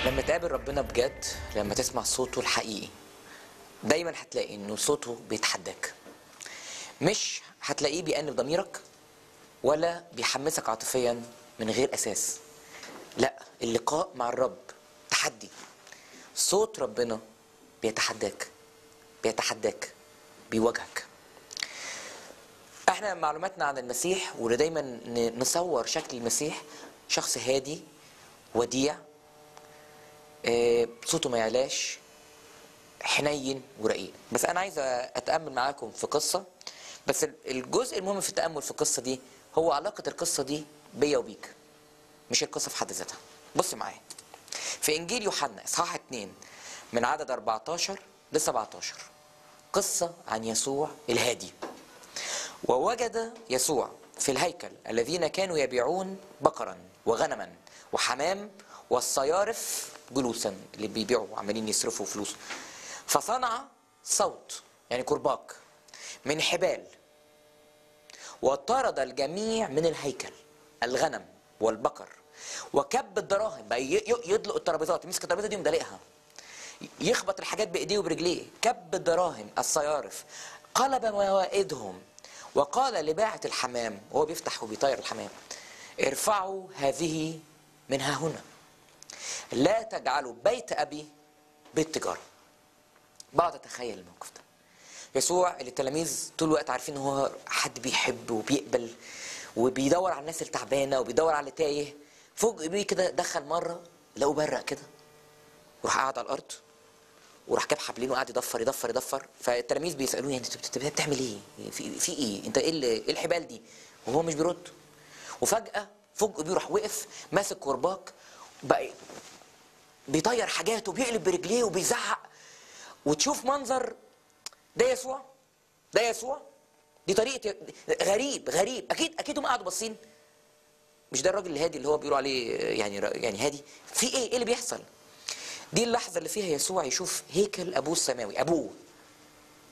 لما تقابل ربنا بجد لما تسمع صوته الحقيقي دايما هتلاقي انه صوته بيتحداك مش هتلاقيه بيأنب ضميرك ولا بيحمسك عاطفيا من غير اساس لا اللقاء مع الرب تحدي صوت ربنا بيتحداك بيتحداك بيواجهك احنا معلوماتنا عن المسيح واللي دايما ن- نصور شكل المسيح شخص هادي وديع آه، صوته ما يعلاش حنين ورقيق بس انا عايز اتامل معاكم في قصه بس الجزء المهم في التامل في القصه دي هو علاقه القصه دي بيا وبيك مش القصه في حد ذاتها بص معايا في انجيل يوحنا اصحاح 2 من عدد 14 ل 17 قصه عن يسوع الهادي ووجد يسوع في الهيكل الذين كانوا يبيعون بقرا وغنما وحمام والصيارف جلوسا اللي بيبيعوا عمالين يصرفوا فلوس فصنع صوت يعني كرباج من حبال وطرد الجميع من الهيكل الغنم والبقر وكب الدراهم بقى ي- ي- يدلق الترابيزات يمسك الترابيزه دي ومدلقها يخبط الحاجات بايديه وبرجليه كب الدراهم الصيارف قلب موائدهم وقال لباعة الحمام وهو بيفتح وبيطير الحمام ارفعوا هذه من ها هنا لا تجعلوا بيت ابي بيت تجاره بقعد اتخيل الموقف ده يسوع اللي التلاميذ طول الوقت عارفين ان هو حد بيحب وبيقبل وبيدور على الناس التعبانه وبيدور على اللي تايه فوق بيه كده دخل مره لقوه برق كده وراح قاعد على الارض وراح جاب حبلين وقعد يضفر يضفر يضفر فالتلاميذ بيسالوه يعني انت بت- بت- بتعمل ايه؟ في, في ايه؟ انت ايه ال- ايه الحبال دي؟ وهو مش بيرد وفجاه فوق بيه راح وقف ماسك كرباج بقى بيطير حاجاته وبيقلب برجليه وبيزعق وتشوف منظر ده يسوع ده يسوع دي طريقه غريب غريب اكيد اكيد هم قعدوا باصين مش ده الراجل الهادي اللي هو بيقولوا عليه يعني يعني هادي في ايه ايه اللي بيحصل دي اللحظه اللي فيها يسوع يشوف هيكل ابوه السماوي ابوه